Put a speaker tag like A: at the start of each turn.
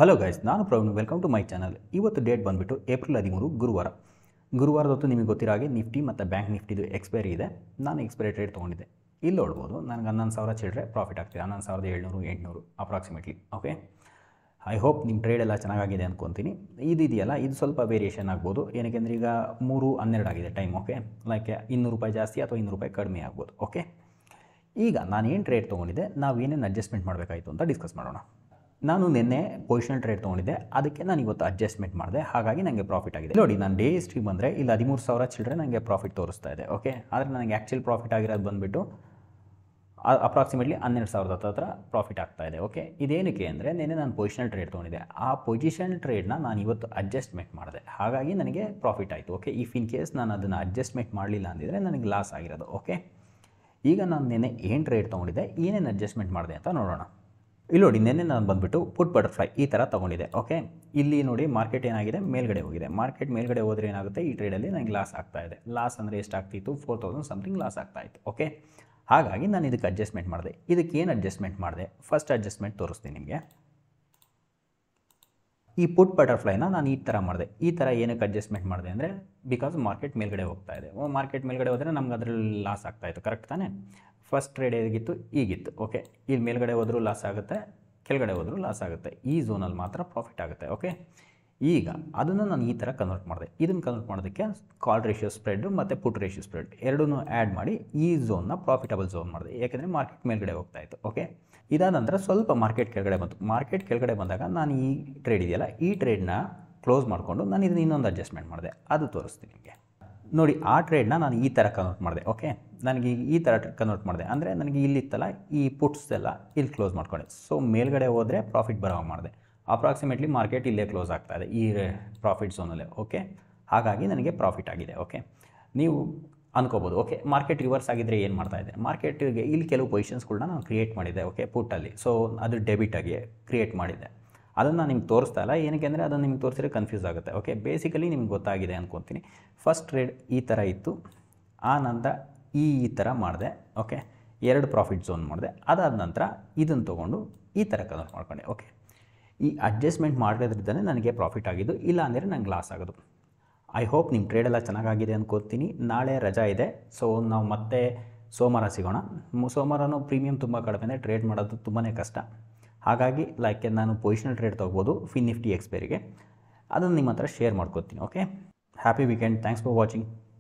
A: hello guys ನಾನು Praveen welcome to my channel ಇವತ್ತು date ಬಂದುಬಿಟ್ಟು ಏಪ್ರಿಲ್ ಹದಿಮೂರು ಗುರುವಾರ ಗುರುವಾರದ ಹೊತ್ತು ನಿಮಗೆ ಗೊತ್ತಿರೋ ಹಾಗೆ ನಿಫ್ಟಿ ಮತ್ತು ಬ್ಯಾಂಕ್ ನಿಫ್ಟಿದು ಎಕ್ಸ್ಪೈರಿ ಇದೆ ನಾನು ಎಕ್ಸ್ಪೈರಿ ಟ್ರೇಡ್ ತೊಗೊಂಡಿದ್ದೆ ಇಲ್ಲಿ ನೋಡ್ಬೋದು ನನಗೆ ಹನ್ನೊಂದು ಸಾವಿರ ಚಿಲ್ಲರೆ ಪ್ರಾಫಿಟ್ ಆಗ್ತಿದೆ ಹನ್ನೊಂದು ಸಾವಿರದ ಏಳ್ನೂರು ಎಂಟುನೂರು ಅಪ್ರಾಕ್ಸಿಮೇಟ್ಲಿ ಓಕೆ ಐ ಹೋಪ್ ನಿಮ್ಮ ಟ್ರೇಡ್ ಎಲ್ಲ ಚೆನ್ನಾಗಿದೆ ಅಂದ್ಕೊತೀನಿ ಇದು ಇದೆಯಲ್ಲ ಇದು ಸ್ವಲ್ಪ ವೇರಿಯೇಷನ್ ಆಗ್ಬೋದು ಏನಕ್ಕೆಂದ್ರೆ ಈಗ ಮೂರು ಹನ್ನೆರಡು ಆಗಿದೆ ಟೈಮ್ ಓಕೆ ಲೈಕ್ ಇನ್ನೂರು ರೂಪಾಯಿ ಜಾಸ್ತಿ ಅಥವಾ ಇನ್ನೂರು ರೂಪಾಯಿ ಕಡಿಮೆ ಆಗ್ಬೋದು ಓಕೆ ಈಗ ನಾನು ಏನು ಟ್ರೇಡ್ ತೊಗೊಂಡಿದ್ದೆ ನಾವು ಏನೇನು ಅಡ್ಜಸ್ಟ್ಮೆಂಟ್ ಮಾಡಬೇಕಾಯಿತು ಅಂತ ಡಿಸ್ಕಸ್ ಮಾಡೋಣ ನಾನು ನಿನ್ನೆ ಪೊಸಿಷನಲ್ ಟ್ರೇಡ್ ತೊಗೊಂಡಿದ್ದೆ ಅದಕ್ಕೆ ನಾನು ಇವತ್ತು ಅಡ್ಜಸ್ಟ್ಮೆಂಟ್ ಮಾಡಿದೆ ಹಾಗಾಗಿ ನನಗೆ ಪ್ರಾಫಿಟ್ ಆಗಿದೆ ನೋಡಿ ನಾನು ಡೇ ಹಿಸ್ಟ್ರಿ ಬಂದರೆ ಇಲ್ಲಿ ಹದಿಮೂರು ಸಾವಿರ ಚಿಲ್ಲರೆ ನನಗೆ ಪ್ರಾಫಿಟ್ ತೋರಿಸ್ತಾ ಇದೆ ಓಕೆ ಆದರೆ ನನಗೆ ಆ್ಯಕ್ಚುಲ್ ಪ್ರಾಫಿಟ್ ಆಗಿರೋದು ಬಂದುಬಿಟ್ಟು ಅಪ್ರಾಕ್ಸಿಮೇಟ್ಲಿ ಹನ್ನೆರಡು ಸಾವಿರದ ಹತ್ರ ಪ್ರಾಫಿಟ್ ಆಗ್ತಾ ಇದೆ ಓಕೆ ಇದೇನಕ್ಕೆ ಅಂದರೆ ನೆನ್ನೆ ನಾನು ಪೊಸಿಷನಲ್ ಟ್ರೇಡ್ ತೊಗೊಂಡಿದ್ದೆ ಆ ಪೊಸಿಷನ್ ಟ್ರೇಡ್ನ ನಾನು ಇವತ್ತು ಅಡ್ಜಸ್ಟ್ಮೆಂಟ್ ಮಾಡಿದೆ ಹಾಗಾಗಿ ನನಗೆ ಪ್ರಾಫಿಟ್ ಆಯಿತು ಓಕೆ ಇಫ್ ಇನ್ ಕೇಸ್ ನಾನು ಅದನ್ನು ಅಡ್ಜಸ್ಟ್ಮೆಂಟ್ ಮಾಡಲಿಲ್ಲ ಅಂದಿದ್ರೆ ನನಗೆ ಲಾಸ್ ಆಗಿರೋದು ಓಕೆ ಈಗ ನಾನು ನೆನ್ನೆ ಏನು ಟ್ರೇಡ್ ತೊಗೊಂಡಿದ್ದೆ ಏನೇನು ಅಡ್ಜಸ್ಟ್ಮೆಂಟ್ ಮಾಡಿದೆ ಅಂತ ನೋಡೋಣ ಇಲ್ಲಿ ನೋಡಿ ನೆನ್ನೆ ನಾನು ಬಂದುಬಿಟ್ಟು ಪುಟ್ ಬಟರ್ಫ್ಲೈ ಈ ಥರ ತೊಗೊಂಡಿದ್ದೆ ಓಕೆ ಇಲ್ಲಿ ನೋಡಿ ಮಾರ್ಕೆಟ್ ಏನಾಗಿದೆ ಮೇಲ್ಗಡೆ ಹೋಗಿದೆ ಮಾರ್ಕೆಟ್ ಮೇಲ್ಗಡೆ ಹೋದರೆ ಏನಾಗುತ್ತೆ ಈ ಟ್ರೇಡಲ್ಲಿ ನನಗೆ ಲಾಸ್ ಆಗ್ತಾ ಇದೆ ಲಾಸ್ ಅಂದರೆ ಎಷ್ಟಾಗ್ತಿತ್ತು ಫೋರ್ ತೌಸಂಡ್ ಸಮಥಿಂಗ್ ಲಾಸ್ ಆಗ್ತಾ ಇತ್ತು ಓಕೆ ಹಾಗಾಗಿ ನಾನು ಇದಕ್ಕೆ ಅಡ್ಜಸ್ಟ್ಮೆಂಟ್ ಮಾಡಿದೆ ಇದಕ್ಕೆ ಏನು ಅಡ್ಜಸ್ಟ್ಮೆಂಟ್ ಮಾಡಿದೆ ಫಸ್ಟ್ ಅಡ್ಜಸ್ಟ್ಮೆಂಟ್ ತೋರಿಸ್ತೀನಿ ನಿಮಗೆ ಈ ಪುಟ್ ಬಟರ್ಫ್ಲೈನ ನಾನು ಈ ಥರ ಮಾಡಿದೆ ಈ ಥರ ಏನಕ್ಕೆ ಅಡ್ಜಸ್ಟ್ಮೆಂಟ್ ಮಾಡಿದೆ ಅಂದರೆ ಬಿಕಾಸ್ ಮಾರ್ಕೆಟ್ ಮೇಲ್ಗಡೆ ಹೋಗ್ತಾ ಇದೆ ಮಾರ್ಕೆಟ್ ಮೇಲ್ಗಡೆ ಹೋದರೆ ನಮ್ಗೆ ಅದರಲ್ಲಿ ಲಾಸ್ ಆಗ್ತಾ ಇತ್ತು ಕರೆಕ್ಟ್ ತಾನೇ ಫಸ್ಟ್ ಟ್ರೇಡ್ ಹೇಗಿತ್ತು ಈಗಿತ್ತು ಓಕೆ ಇಲ್ಲಿ ಮೇಲ್ಗಡೆ ಹೋದರೂ ಲಾಸ್ ಆಗುತ್ತೆ ಕೆಳಗಡೆ ಹೋದರೂ ಲಾಸ್ ಆಗುತ್ತೆ ಈ ಝೋನಲ್ಲಿ ಮಾತ್ರ ಪ್ರಾಫಿಟ್ ಆಗುತ್ತೆ ಓಕೆ ಈಗ ಅದನ್ನು ನಾನು ಈ ಥರ ಕನ್ವರ್ಟ್ ಮಾಡಿದೆ ಇದನ್ನು ಕನ್ವರ್ಟ್ ಮಾಡೋದಕ್ಕೆ ಕಾಲ್ ರೇಷಿಯೋ ಸ್ಪ್ರೆಡ್ ಮತ್ತು ಪುಟ್ ರೇಷಿಯೋ ಸ್ಪ್ರೆಡ್ ಎರಡನ್ನೂ ಆ್ಯಡ್ ಮಾಡಿ ಈ ಝೋನ್ನ ಪ್ರಾಫಿಟಬಲ್ ಝೋನ್ ಮಾಡಿದೆ ಯಾಕೆಂದರೆ ಮಾರ್ಕೆಟ್ ಮೇಲ್ಗಡೆ ಹೋಗ್ತಾ ಇತ್ತು ಓಕೆ ಇದಾದ ನಂತರ ಸ್ವಲ್ಪ ಮಾರ್ಕೆಟ್ ಕೆಳಗಡೆ ಬಂತು ಮಾರ್ಕೆಟ್ ಕೆಳಗಡೆ ಬಂದಾಗ ನಾನು ಈ ಟ್ರೇಡ್ ಇದೆಯಲ್ಲ ಈ ಟ್ರೇಡ್ನ ಕ್ಲೋಸ್ ಮಾಡಿಕೊಂಡು ನಾನು ಇದನ್ನು ಇನ್ನೊಂದು ಅಡ್ಜಸ್ಟ್ಮೆಂಟ್ ಮಾಡಿದೆ ಅದು ತೋರಿಸ್ತೀನಿ ನಿಮಗೆ ನೋಡಿ ಆ ಟ್ರೇಡ್ನ ನಾನು ಈ ಥರ ಕನ್ವರ್ಟ್ ಮಾಡಿದೆ ಓಕೆ ನನಗೆ ಈ ಥರ ಕನ್ವರ್ಟ್ ಮಾಡಿದೆ ಅಂದರೆ ನನಗೆ ಇಲ್ಲಿತ್ತಲ್ಲ ಈ ಪುಟ್ಸ್ ಎಲ್ಲ ಇಲ್ಲಿ ಕ್ಲೋಸ್ ಮಾಡ್ಕೊಂಡೆ ಸೊ ಮೇಲ್ಗಡೆ ಹೋದರೆ ಪ್ರಾಫಿಟ್ ಬರೋ ಮಾಡಿದೆ ಅಪ್ರಾಕ್ಸಿಮೇಟ್ಲಿ ಮಾರ್ಕೆಟ್ ಇಲ್ಲೇ ಕ್ಲೋಸ್ ಆಗ್ತಾ ಇದೆ ಈ ಪ್ರಾಫಿಟ್ ಝೋನಲ್ಲೇ ಓಕೆ ಹಾಗಾಗಿ ನನಗೆ ಪ್ರಾಫಿಟ್ ಆಗಿದೆ ಓಕೆ ನೀವು ಅನ್ಕೋಬೋದು ಓಕೆ ಮಾರ್ಕೆಟ್ ರಿವರ್ಸ್ ಆಗಿದ್ದರೆ ಏನು ಮಾಡ್ತಾ ಇದೆ ಮಾರ್ಕೆಟಿಗೆ ಇಲ್ಲಿ ಕೆಲವು ಪೊಸಿಷನ್ಸ್ಗಳನ್ನ ನಾನು ಕ್ರಿಯೇಟ್ ಮಾಡಿದ್ದೆ ಓಕೆ ಪುಟ್ಟಲ್ಲಿ ಸೊ ಅದು ಡೆಬಿಟ್ ಆಗಿ ಕ್ರಿಯೇಟ್ ಮಾಡಿದ್ದೆ ಅದನ್ನು ನಾನು ನಿಮ್ಗೆ ತೋರಿಸ್ತಾ ಇಲ್ಲ ಏನಕ್ಕೆ ಅಂದರೆ ಅದನ್ನು ನಿಮ್ಗೆ ತೋರಿಸಿದ್ರೆ ಕನ್ಫ್ಯೂಸ್ ಆಗುತ್ತೆ ಓಕೆ ಬೇಸಿಕಲಿ ನಿಮ್ಗೆ ಗೊತ್ತಾಗಿದೆ ಅಂದ್ಕೊತೀನಿ ಫಸ್ಟ್ ಟ್ರೇಡ್ ಈ ಥರ ಇತ್ತು ಆ ನಂತರ ಈ ಈ ಥರ ಮಾಡಿದೆ ಓಕೆ ಎರಡು ಪ್ರಾಫಿಟ್ ಝೋನ್ ಮಾಡಿದೆ ಅದಾದ ನಂತರ ಇದನ್ನು ತೊಗೊಂಡು ಈ ಥರ ಕನ್ವರ್ಟ್ ಮಾಡ್ಕೊಂಡೆ ಓಕೆ ಈ ಅಡ್ಜಸ್ಟ್ಮೆಂಟ್ ಮಾಡೋದ್ರಿಂದಲೇ ನನಗೆ ಪ್ರಾಫಿಟ್ ಆಗಿದ್ದು ಇಲ್ಲ ಅಂದರೆ ನಂಗೆ ಲಾಸ್ ಆಗೋದು ಐ ಹೋಪ್ ನಿಮ್ಮ ಟ್ರೇಡೆಲ್ಲ ಚೆನ್ನಾಗಾಗಿದೆ ಅಂದ್ಕೋತೀನಿ ನಾಳೆ ರಜಾ ಇದೆ ಸೊ ನಾವು ಮತ್ತೆ ಸೋಮವಾರ ಸಿಗೋಣ ಮು- ಸೋಮವಾರನೂ ಪ್ರೀಮಿಯಮ್ ತುಂಬ ಕಡಿಮೆ ಇದೆ ಟ್ರೇಡ್ ಮಾಡೋದು ತುಂಬಾ ಕಷ್ಟ ಹಾಗಾಗಿ ಲೈಕ್ ನಾನು ಪೊಸಿಷನಲ್ ಟ್ರೇಡ್ ತೊಗ್ಬೋದು ಫಿನ್ ನಿಫ್ಟಿ ಎಕ್ಸ್ಪೈರಿಗೆ ಅದನ್ನು ನಿಮ್ಮ ಹತ್ರ ಶೇರ್ ಮಾಡ್ಕೋತೀನಿ okay happy weekend thanks for watching